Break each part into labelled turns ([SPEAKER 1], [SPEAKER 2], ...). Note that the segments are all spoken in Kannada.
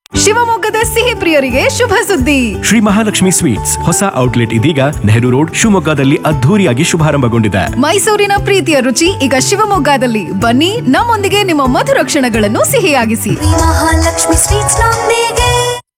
[SPEAKER 1] ಶಿವಮೊಗ್ಗದ ಸಿಹಿ ಪ್ರಿಯರಿಗೆ ಶುಭ ಸುದ್ದಿ
[SPEAKER 2] ಶ್ರೀ ಮಹಾಲಕ್ಷ್ಮಿ ಸ್ವೀಟ್ಸ್ ಹೊಸ ಔಟ್ಲೆಟ್ ಇದೀಗ ನೆಹರು ರೋಡ್ ಶಿವಮೊಗ್ಗದಲ್ಲಿ ಅದ್ಧೂರಿಯಾಗಿ ಶುಭಾರಂಭಗೊಂಡಿದೆ
[SPEAKER 1] ಮೈಸೂರಿನ ಪ್ರೀತಿಯ ರುಚಿ ಈಗ ಶಿವಮೊಗ್ಗದಲ್ಲಿ ಬನ್ನಿ ನಮ್ಮೊಂದಿಗೆ ನಿಮ್ಮ ಮಧುರ ಕ್ಷಣಗಳನ್ನು ಸಿಹಿಯಾಗಿಸಿ
[SPEAKER 3] ಮಹಾಲಕ್ಷ್ಮಿ ಸ್ವೀಟ್ಸ್ ನೊಂದಿಗೆ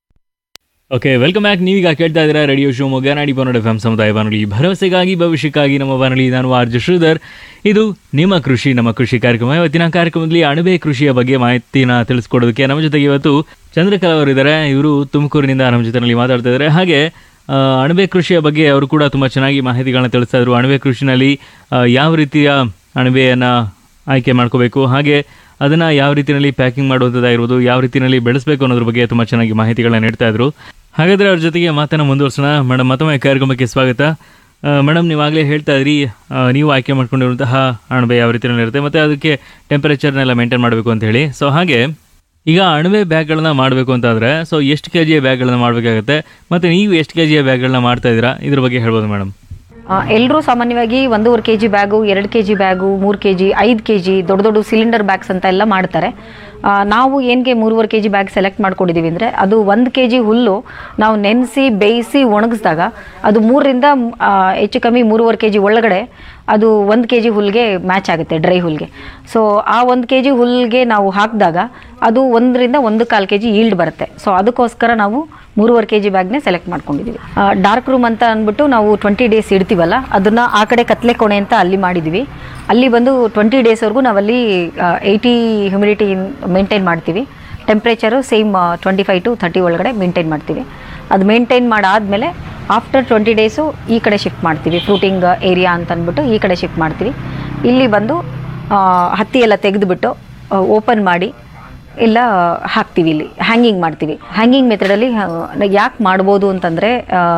[SPEAKER 4] ಓಕೆ ವೆಲ್ಕಮ್ ಬ್ಯಾಕ್ ನೀವೀಗ ಕೇಳ್ತಾ ಇದ್ದೀರಾ ರೇಡಿಯೋ ಶಿವಮೊಗ್ಗ ನಾಡಿ ಬಾನುಡಿ ಎಫ್ ಸಮುದಾಯ ಬಾನುಲಿ ಭರವಸೆಗಾಗಿ ಭವಿಷ್ಯಕ್ಕಾಗಿ ನಮ್ಮ ಬಾನುಲಿ ನಾನು ಆರ್ ಜೆ ಶ್ರೀಧರ್ ಇದು ನಿಮ್ಮ ಕೃಷಿ ನಮ್ಮ ಕೃಷಿ ಕಾರ್ಯಕ್ರಮ ಇವತ್ತಿನ ಕಾರ್ಯಕ್ರಮದಲ್ಲಿ ಅಣಬೆ ಕೃಷಿಯ ಬಗ್ಗೆ ಮಾಹಿತಿನ ತಿಳಿಸ್ಕೊಡೋದಕ್ಕೆ ನಮ್ಮ ಜೊತೆಗೆ ಇವತ್ತು ಚಂದ್ರಕಲಾ ಅವರು ಇದ್ದಾರೆ ಇವರು ತುಮಕೂರಿನಿಂದ ನಮ್ಮ ಜೊತೆಯಲ್ಲಿ ಮಾತಾಡ್ತಾ ಇದ್ದಾರೆ ಹಾಗೆ ಆ, ಅಣಬೆ ಕೃಷಿಯ ಬಗ್ಗೆ ಅವರು ಕೂಡ ತುಂಬ ಚೆನ್ನಾಗಿ ಮಾಹಿತಿಗಳನ್ನ ತಿಳಿಸ್ತಾ ಇದ್ರು ಅಣಬೆ ಕೃಷಿನಲ್ಲಿ ಆ, ಯಾವ ರೀತಿಯ ಅಣಬೆಯನ್ನು ಆಯ್ಕೆ ಮಾಡ್ಕೋಬೇಕು ಹಾಗೆ ಅದನ್ನು ಯಾವ ರೀತಿಯಲ್ಲಿ ಪ್ಯಾಕಿಂಗ್ ಮಾಡುವಂಥದ್ದಾಗಿರ್ಬೋದು ಯಾವ ರೀತಿಯಲ್ಲಿ ಬೆಳೆಸಬೇಕು ಅನ್ನೋದ್ರ ಬಗ್ಗೆ ತುಂಬ ಚೆನ್ನಾಗಿ ಮಾಹಿತಿಗಳನ್ನ ನೀಡ್ತಾ ಇದ್ರು ಹಾಗಾದರೆ ಅವ್ರ ಜೊತೆಗೆ ಮಾತನ್ನು ಮುಂದುವರ್ಸೋಣ ಮೇಡಮ್ ಮತ್ತೊಮ್ಮೆ ಕಾರ್ಯಕ್ರಮಕ್ಕೆ ಸ್ವಾಗತ ಮೇಡಮ್ ನೀವಾಗಲೇ ಹೇಳ್ತಾ ಇದ್ರಿ ಆ, ನೀವು ಆಯ್ಕೆ ಮಾಡ್ಕೊಂಡಿರುವಂತಹ ಅಣಬೆ ಯಾವ ರೀತಿಯಲ್ಲಿ ಇರುತ್ತೆ ಮತ್ತು ಅದಕ್ಕೆ ಟೆಂಪರೇಚರ್ನೆಲ್ಲ ಮೇಂಟೈನ್ ಮಾಡಬೇಕು ಅಂತ ಹೇಳಿ ಸೊ ಹಾಗೆ ಈಗ ಅಣಬೆ ಬ್ಯಾಗ್ಗಳನ್ನ ಮಾಡಬೇಕು ಅಂತಾದರೆ ಸೊ ಎಷ್ಟು ಕೆ ಜಿಯ ಬ್ಯಾಗ್ಗಳನ್ನ ಮಾಡಬೇಕಾಗುತ್ತೆ ಮತ್ತು ನೀವು ಎಷ್ಟು ಕೆ ಜಿಯ ಬ್ಯಾಗ್ಗಳನ್ನ ಮಾಡ್ತಾ ಇದ್ದೀರಾ ಇದ್ರ ಬಗ್ಗೆ ಹೇಳ್ಬೋದು ಮೇಡಮ್
[SPEAKER 5] ಎಲ್ಲರೂ ಸಾಮಾನ್ಯವಾಗಿ ಒಂದೂವರೆ ಕೆ ಜಿ ಬ್ಯಾಗು ಎರಡು ಕೆ ಜಿ ಬ್ಯಾಗು ಮೂರು ಕೆ ಜಿ ಐದು ಕೆ ಜಿ ದೊಡ್ಡ ದೊಡ್ಡ ಸಿಲಿಂಡರ್ ಬ್ಯಾಗ್ಸ್ ಅಂತ ಎಲ್ಲ ಮಾಡ್ತಾರೆ ಆ, ನಾವು ಏನಿಗೆ ಮೂರುವರೆ ಕೆ ಜಿ ಬ್ಯಾಗ್ ಸೆಲೆಕ್ಟ್ ಮಾಡ್ಕೊಂಡಿದ್ದೀವಿ ಅಂದರೆ ಅದು ಒಂದು ಕೆ ಜಿ ಹುಲ್ಲು ನಾವು ನೆನೆಸಿ ಬೇಯಿಸಿ ಒಣಗಿಸಿದಾಗ ಅದು ಮೂರರಿಂದ ಆ, ಹೆಚ್ಚು ಕಮ್ಮಿ ಮೂರುವರೆ ಕೆ ಜಿ ಒಳಗಡೆ ಅದು ಒಂದು ಕೆ ಜಿ ಹುಲ್ಗೆ ಮ್ಯಾಚ್ ಆಗುತ್ತೆ ಡ್ರೈ ಹುಲ್ಗೆ ಸೊ ಆ ಒಂದು ಕೆ ಜಿ ಹುಲ್ಗೆ ನಾವು ಹಾಕಿದಾಗ ಅದು ಒಂದರಿಂದ ಒಂದು ಕಾಲು ಕೆ ಜಿ ಈಲ್ಡ್ ಬರುತ್ತೆ ಸೊ ಅದಕ್ಕೋಸ್ಕರ ನಾವು ಮೂರುವರೆ ಕೆ ಜಿ ಬ್ಯಾಗ್ನೇ ಸೆಲೆಕ್ಟ್ ಮಾಡ್ಕೊಂಡಿದ್ದೀವಿ ಡಾರ್ಕ್ ರೂಮ್ ಅಂತ ಅಂದ್ಬಿಟ್ಟು ನಾವು ಟ್ವೆಂಟಿ ಡೇಸ್ ಇಡ್ತೀವಲ್ಲ ಅದನ್ನು ಆ ಕಡೆ ಕತ್ಲೆ ಕೋಣೆ ಅಂತ ಅಲ್ಲಿ ಮಾಡಿದ್ದೀವಿ ಅಲ್ಲಿ ಬಂದು ಟ್ವೆಂಟಿ ಡೇಸ್ವರೆಗೂ ನಾವಲ್ಲಿ ಏಯ್ಟಿ ಹ್ಯುಮಿಡಿಟಿ ಮೇಂಟೈನ್ ಮಾಡ್ತೀವಿ temperature same twenty five to thirty ಒಳಗಡೆ ಮೇಂಟೈನ್ ಮಾಡ್ತೀವಿ ಅದು ಮೇಂಟೈನ್ ಮಾಡಾದಮೇಲೆ ಆಫ್ಟರ್ ಟ್ವೆಂಟಿ ಡೇಸು ಈ ಕಡೆ ಶಿಫ್ಟ್ ಮಾಡ್ತೀವಿ ಫ್ರೂಟಿಂಗ್ ಏರಿಯಾ ಅಂತ ಅಂದ್ಬಿಟ್ಟು ಈ ಕಡೆ ಶಿಫ್ಟ್ ಮಾಡ್ತೀವಿ ಇಲ್ಲಿ ಬಂದು ಆ, ಹತ್ತಿ ಎಲ್ಲ ತೆಗೆದುಬಿಟ್ಟು ಓಪನ್ ಮಾಡಿ ಎಲ್ಲ ಹಾಕ್ತೀವಿ ಇಲ್ಲಿ ಹ್ಯಾಂಗಿಂಗ್ ಮಾಡ್ತೀವಿ ಹ್ಯಾಂಗಿಂಗ್ ಮೆಥಡಲ್ಲಿ ಯಾಕೆ ಮಾಡ್ಬೋದು ಅಂತಂದರೆ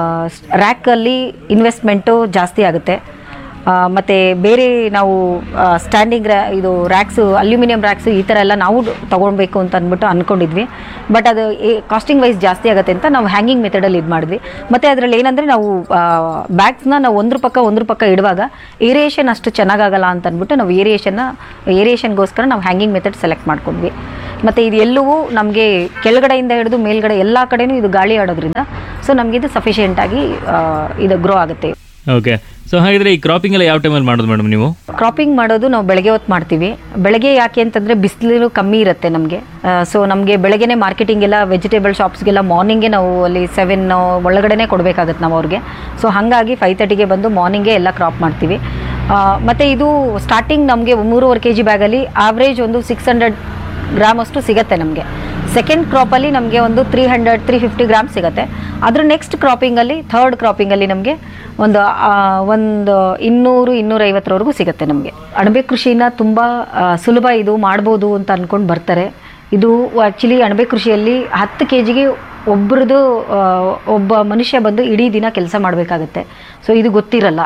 [SPEAKER 5] ರ್ಯಾಕಲ್ಲಿ ಇನ್ವೆಸ್ಟ್ಮೆಂಟು ಜಾಸ್ತಿ ಆಗುತ್ತೆ ಆ, ಮತ್ತೆ ಬೇರೆ ನಾವು ಸ್ಟ್ಯಾಂಡಿಂಗ್ ರ್ಯಾ ಇದು ರ್ಯಾಕ್ಸು ಅಲ್ಯೂಮಿನಿಯಂ ರ್ಯಾಕ್ಸು ಈ ಥರ ಎಲ್ಲ ನಾವು ತೊಗೊಳ್ಬೇಕು ಅಂತ ಅಂದ್ಬಿಟ್ಟು ಅಂದ್ಕೊಂಡಿದ್ವಿ ಬಟ್ ಅದು ಕಾಸ್ಟಿಂಗ್ ವೈಸ್ ಜಾಸ್ತಿ ಆಗುತ್ತೆ ಅಂತ ನಾವು ಹ್ಯಾಂಗಿಂಗ್ ಮೆಥಡಲ್ಲಿ ಇದು ಮಾಡಿದ್ವಿ ಮತ್ತು ಅದರಲ್ಲಿ ಏನಂದರೆ ನಾವು ಬ್ಯಾಗ್ಸ್ನ ನಾವು ಒಂದ್ರ ಪಕ್ಕ ಒಂದ್ರ ಪಕ್ಕ ಇಡುವಾಗ ಏರಿಯೇಷನ್ ಅಷ್ಟು ಚೆನ್ನಾಗಾಗಲ್ಲ ಅಂತ ಅಂದ್ಬಿಟ್ಟು ನಾವು ಏರಿಯೇಷನ್ನ ಏರಿಯೇಷನ್ಗೋಸ್ಕರ ನಾವು ಹ್ಯಾಂಗಿಂಗ್ ಮೆಥಡ್ ಸೆಲೆಕ್ಟ್ ಮಾಡ್ಕೊಂಡ್ವಿ ಮತ್ತು ಇದು ಎಲ್ಲವೂ ನಮಗೆ ಕೆಳಗಡೆಯಿಂದ ಹಿಡಿದು ಮೇಲ್ಗಡೆ ಎಲ್ಲ ಕಡೆನೂ ಇದು ಗಾಳಿ ಆಡೋದ್ರಿಂದ ಸೊ ನಮಗೆ ಇದು ಸಫಿಷಿಯೆಂಟಾಗಿ ಇದು ಗ್ರೋ ಆಗುತ್ತೆ
[SPEAKER 4] ಓಕೆ ಸೊ ಹಾಗಿದ್ರೆ ಈ ಕ್ರಾಪಿಂಗ್ ಎಲ್ಲ ಯಾವ ಟೈಮಲ್ಲಿ ಮಾಡೋದು ಮೇಡಮ್ ನೀವು
[SPEAKER 5] ಕ್ರಾಪಿಂಗ್ ಮಾಡೋದು ನಾವು ಬೆಳಗ್ಗೆ ಹೊತ್ತು ಮಾಡ್ತೀವಿ ಬೆಳಗ್ಗೆ ಯಾಕೆ ಅಂತಂದರೆ ಬಿಸಿಲು ಕಮ್ಮಿ ಇರುತ್ತೆ ನಮಗೆ ಸೊ ನಮಗೆ ಬೆಳಗ್ಗೆನೇ ಮಾರ್ಕೆಟಿಂಗ್ ಎಲ್ಲ ವೆಜಿಟೇಬಲ್ ಶಾಪ್ಸ್ಗೆಲ್ಲ ಮಾರ್ನಿಂಗೇ ನಾವು ಅಲ್ಲಿ ಸೆವೆನ್ ಒಳಗಡೆನೇ ಕೊಡಬೇಕಾಗತ್ತೆ ನಾವು ಅವ್ರಿಗೆ ಸೊ ಹಾಗಾಗಿ ಫೈವ್ ತರ್ಟಿಗೆ ಬಂದು ಮಾರ್ನಿಂಗೇ ಎಲ್ಲ ಕ್ರಾಪ್ ಮಾಡ್ತೀವಿ ಆ, ಮತ್ತೆ ಇದು ಸ್ಟಾರ್ಟಿಂಗ್ ನಮಗೆ ಮೂರುವರೆ ಕೆ ಜಿ ಬ್ಯಾಗಲ್ಲಿ ಆವ್ರೇಜ್ ಒಂದು ಸಿಕ್ಸ್ ಹಂಡ್ರೆಡ್ ಗ್ರಾಮ್ ಅಷ್ಟು ಸಿಗುತ್ತೆ ನಮಗೆ ಸೆಕೆಂಡ್ ಕ್ರಾಪಲ್ಲಿ ನಮಗೆ ಒಂದು three hundred three fifty gram ಸಿಗುತ್ತೆ ಅದ್ರ ನೆಕ್ಸ್ಟ್ ಕ್ರಾಪಿಂಗಲ್ಲಿ ಥರ್ಡ್ ಕ್ರಾಪಿಂಗಲ್ಲಿ ನಮಗೆ ಒಂದು ಆ, ಒಂದು ಇನ್ನೂರು ಇನ್ನೂರೈವತ್ತರವರೆಗೂ ಸಿಗುತ್ತೆ ನಮಗೆ ಅಣಬೆ ಕೃಷಿನ ತುಂಬ ಆ, ಸುಲಭ ಇದು ಮಾಡ್ಬೋದು ಅಂತ ಅಂದ್ಕೊಂಡು ಬರ್ತಾರೆ ಇದು ಆ್ಯಕ್ಚುಲಿ ಅಣಬೆ ಕೃಷಿಯಲ್ಲಿ ಹತ್ತು ಕೆ ಜಿಗೆ ಒಬ್ರದ್ದು ಆ, ಒಬ್ಬ ಮನುಷ್ಯ ಬಂದು ಇಡೀ ದಿನ ಕೆಲಸ ಮಾಡಬೇಕಾಗತ್ತೆ ಸೊ ಇದು ಗೊತ್ತಿರಲ್ಲ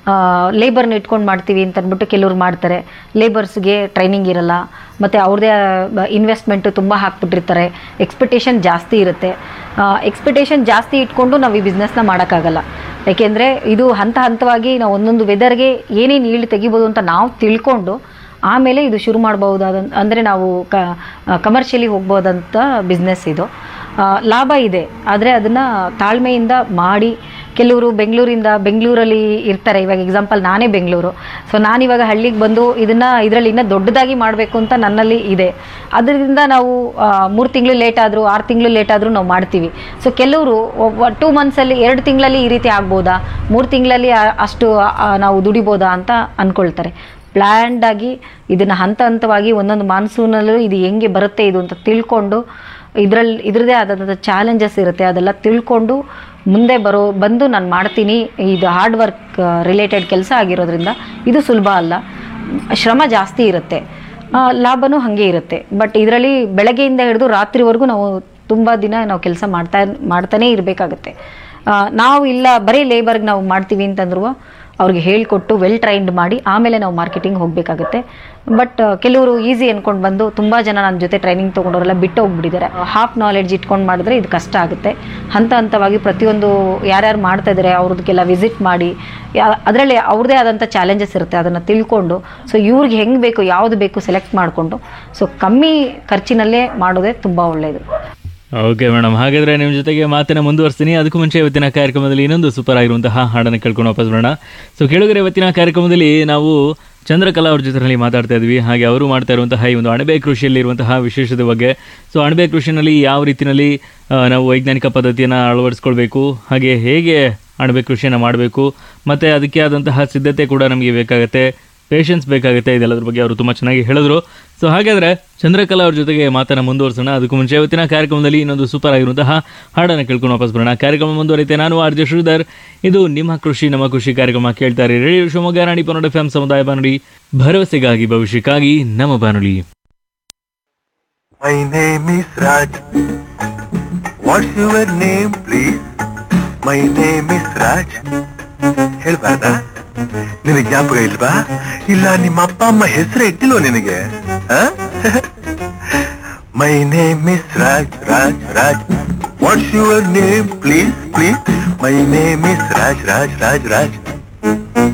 [SPEAKER 5] ಲೇಬರ್ನ ಇಟ್ಕೊಂಡು ಮಾಡ್ತೀವಿ ಅಂತ ಅಂದ್ಬಿಟ್ಟು ಕೆಲವ್ರು ಮಾಡ್ತಾರೆ ಲೇಬರ್ಸ್ಗೆ ಟ್ರೈನಿಂಗ್ ಇರಲ್ಲ ಮತ್ತು ಅವ್ರದ್ದೇ ಇನ್ವೆಸ್ಟ್ಮೆಂಟು ತುಂಬ ಹಾಕ್ಬಿಟ್ಟಿರ್ತಾರೆ ಎಕ್ಸ್ಪೆಕ್ಟೇಷನ್ ಜಾಸ್ತಿ ಇರುತ್ತೆ ಎಕ್ಸ್ಪೆಕ್ಟೇಷನ್ ಜಾಸ್ತಿ ಇಟ್ಕೊಂಡು ನಾವು ಈ ಬಿಸ್ನೆಸ್ನ ಮಾಡೋಕ್ಕಾಗಲ್ಲ ಯಾಕೆಂದರೆ ಇದು ಹಂತ ಹಂತವಾಗಿ ನಾವು ಒಂದೊಂದು ವೆದರ್ಗೆ ಏನೇನು ಈಲ್ಡ್ ತೆಗಿಬೋದು ಅಂತ ನಾವು ತಿಳ್ಕೊಂಡು ಆಮೇಲೆ ಇದು ಶುರು ಮಾಡ್ಬೋದಾದ ಅಂದರೆ ನಾವು ಕ ಕಮರ್ಷಿಯಲಿ ಹೋಗ್ಬೋದಂತ ಬಿಸ್ನೆಸ್ ಇದು ಆ, ಲಾಭ ಇದೆ ಆದರೆ ಅದನ್ನು ತಾಳ್ಮೆಯಿಂದ ಮಾಡಿ ಕೆಲವರು ಬೆಂಗಳೂರಿಂದ ಬೆಂಗಳೂರಲ್ಲಿ ಇರ್ತಾರೆ ಇವಾಗ ಎಕ್ಸಾಂಪಲ್ ನಾನೇ ಬೆಂಗಳೂರು ಸೊ ನಾನಿವಾಗ ಹಳ್ಳಿಗೆ ಬಂದು ಇದನ್ನು ಇದರಲ್ಲಿ ಇನ್ನೂ ದೊಡ್ಡದಾಗಿ ಮಾಡಬೇಕು ಅಂತ ನನ್ನಲ್ಲಿ ಇದೆ ಅದರಿಂದ ನಾವು ಮೂರು ತಿಂಗಳು ಲೇಟ್ ಆದರೂ ಆರು ತಿಂಗಳು ಲೇಟ್ ಆದರೂ ನಾವು ಮಾಡ್ತೀವಿ ಸೊ ಕೆಲವರು ಟೂ ಮಂತ್ಸಲ್ಲಿ ಎರಡು ತಿಂಗಳಲ್ಲಿ ಈ ರೀತಿ ಆಗ್ಬೋದಾ ಮೂರು ತಿಂಗಳಲ್ಲಿ ಆ- ಅಷ್ಟು ಆ, ನಾವು ದುಡಿಬೋದಾ ಅಂತ ಅಂದ್ಕೊಳ್ತಾರೆ ಪ್ಲ್ಯಾಂಡ್ ಆಗಿ ಇದನ್ನು ಹಂತ ಹಂತವಾಗಿ ಒಂದೊಂದು ಮಾನ್ಸೂನಲ್ಲೂ ಇದು ಹೆಂಗೆ ಬರುತ್ತೆ ಇದು ಅಂತ ತಿಳ್ಕೊಂಡು ಇದರಲ್ಲಿ ಇದ್ರದ್ದೇ ಆದಂಥ ಚಾಲೆಂಜಸ್ ಇರುತ್ತೆ ಅದೆಲ್ಲ ತಿಳ್ಕೊಂಡು ಮುಂದೆ ಬರೋ ಬಂದು ನಾನು ಮಾಡ್ತೀನಿ ಇದು ಹಾರ್ಡ್ ವರ್ಕ್ ರಿಲೇಟೆಡ್ ಕೆಲಸ ಆಗಿರೋದ್ರಿಂದ ಇದು ಸುಲಭ ಅಲ್ಲ ಶ್ರಮ ಜಾಸ್ತಿ ಇರುತ್ತೆ ಆ, ಲಾಭನೂ ಹಾಗೆ ಇರುತ್ತೆ ಬಟ್ ಇದರಲ್ಲಿ ಬೆಳಗ್ಗೆಯಿಂದ ಹಿಡಿದು ರಾತ್ರಿವರೆಗೂ ನಾವು ತುಂಬ ದಿನ ನಾವು ಕೆಲಸ ಮಾಡ್ತಾ ಮಾಡ್ತಾನೇ ಇರಬೇಕಾಗತ್ತೆ ನಾವು ಇಲ್ಲ ಬರೀ ಲೇಬರ್ಗೆ ನಾವು ಮಾಡ್ತೀವಿ ಅಂತಂದ್ರು ಅವ್ರಿಗೆ ಹೇಳ್ಕೊಟ್ಟು ವೆಲ್ ಟ್ರೈನ್ಡ್ ಮಾಡಿ ಆಮೇಲೆ ನಾವು ಮಾರ್ಕೆಟಿಂಗ್ ಹೋಗಬೇಕಾಗುತ್ತೆ ಬಟ್ ಕೆಲವರು ಈಸಿ ಅನ್ಕೊಂಡು ಬಂದು ತುಂಬ ಜನ ನನ್ನ ಜೊತೆ ಟ್ರೈನಿಂಗ್ ತೊಗೊಂಡವರೆಲ್ಲ ಬಿಟ್ಟು ಹೋಗ್ಬಿಟ್ಟಿದ್ದಾರೆ ಹಾಫ್ ನಾಲೆಡ್ಜ್ ಇಟ್ಕೊಂಡು ಮಾಡಿದ್ರೆ ಇದು ಕಷ್ಟ ಆಗುತ್ತೆ ಹಂತ ಹಂತವಾಗಿ ಪ್ರತಿಯೊಂದು ಯಾರ್ಯಾರು ಮಾಡ್ತಾ ಇದ್ದಾರೆ ಅವ್ರದಕ್ಕೆಲ್ಲ ವಿಸಿಟ್ ಮಾಡಿ ಅದರಲ್ಲಿ ಅವ್ರದ್ದೇ ಆದಂಥ ಚಾಲೆಂಜಸ್ ಇರುತ್ತೆ ಅದನ್ನು ತಿಳ್ಕೊಂಡು ಸೊ ಇವ್ರಿಗೆ ಹೆಂಗೆ ಬೇಕು ಯಾವುದು ಬೇಕು ಸೆಲೆಕ್ಟ್ ಮಾಡಿಕೊಂಡು ಸೊ ಕಮ್ಮಿ ಖರ್ಚಿನಲ್ಲೇ ಮಾಡೋದೇ ತುಂಬ ಒಳ್ಳೆಯದು
[SPEAKER 4] ಓಕೆ ಮೇಡಮ್ ಹಾಗಾದ್ರೆ ನಿಮ್ಮ ಜೊತೆಗೆ ಮಾತನ್ನ ಮುಂದುವರಿಸ್ತೀನಿ ಅದಕ್ಕೂ ಮುಂಚೆ ಇವತ್ತಿನ ಕಾರ್ಯಕ್ರಮದಲ್ಲಿ ಇನ್ನೊಂದು ಸೂಪರ್ ಆಗಿರುವಂತಹ ಹಾಡನ್ನು ಕೇಳ್ಕೊಂಡು ವಾಪಸ್ ಬರೋಣ ಸೊ ಕೇಳುಗರೆ ಇವತ್ತಿನ ಕಾರ್ಯಕ್ರಮದಲ್ಲಿ ನಾವು ಚಂದ್ರಕಲಾ ಅವ್ರ ಜೊತೆಯಲ್ಲಿ ಮಾತಾಡ್ತಾ ಇದ್ವಿ ಹಾಗೆ ಅವರು ಮಾಡ್ತಾ ಇರುವಂತಹ ಈ ಒಂದು ಅಣಬೆ ಕೃಷಿಯಲ್ಲಿ ಇರುವಂತಹ ವಿಶೇಷತೆ ಬಗ್ಗೆ ಸೊ ಅಣಬೆ ಕೃಷಿನಲ್ಲಿ ಯಾವ ರೀತಿಯಲ್ಲಿ ಆ, ನಾವು ವೈಜ್ಞಾನಿಕ ಪದ್ಧತಿಯನ್ನು ಅಳವಡಿಸ್ಕೊಳ್ಬೇಕು ಹಾಗೆ ಹೇಗೆ ಅಣಬೆ ಕೃಷಿಯನ್ನು ಮಾಡಬೇಕು ಮತ್ತು ಅದಕ್ಕೆ ಆದಂತಹ ಸಿದ್ಧತೆ ಕೂಡ ನಮಗೆ ಬೇಕಾಗುತ್ತೆ ಪೇಷನ್ಸ್ ಬೇಕಾಗುತ್ತೆ ಇದೆಲ್ಲದ್ರ ಬಗ್ಗೆ ಅವರು ತುಂಬ ಚೆನ್ನಾಗಿ ಹೇಳಿದ್ರು ಸೊ ಹಾಗಾದರೆ ಚಂದ್ರಕಲಾ ಅವ್ರ ಜೊತೆಗೆ ಮಾತನ್ನು ಮುಂದುವರಿಸೋಣ ಅದಕ್ಕೂ ಮುಂಚೆ ಇವತ್ತಿನ ಕಾರ್ಯಕ್ರಮದಲ್ಲಿ ಇನ್ನೊಂದು ಸೂಪರ್ ಆಗಿರುವಂತಹ ಹಾಡನ್ನು ಕೇಳ್ಕೊಂಡು ವಾಪಸ್ ಬರೋಣ ಕಾರ್ಯಕ್ರಮ ಮುಂದುವರಿತೆ ನಾನು ಆರ್ ಜೆ ಶ್ರೀಧರ್ ಇದು ನಿಮ್ಮ ಕೃಷಿ ನಮ್ಮ ಕೃಷಿ ಕಾರ್ಯಕ್ರಮ ಕೇಳ್ತಾರೆ ರೇಡಿಯೋ ಶಿವಮೊಗ್ಗ ರಾಣಿ ಪನ್ನಡ ಎಫ್ ಸಮುದಾಯ ಬಾನುಲಿ ಭರವಸೆಗಾಗಿ ಭವಿಷ್ಯಕ್ಕಾಗಿ ನಮ್ಮ ಬಾನುಲಿ
[SPEAKER 6] My name is Raj. What's your name, please? My name is Raj. ಹೇಳ್ಬಾರ್ದಾ ನಿನಗೆ ಜ್ಞಾಪಕ ಇಲ್ವಾ ಇಲ್ಲ ನಿಮ್ಮ ಅಪ್ಪ ಅಮ್ಮ ಹೆಸರು ಇಟ್ಟಿಲ್ವ ನಿನಗೆ my name is Raj Raj Raj what's your name please please my name is Raj Raj Raj Raj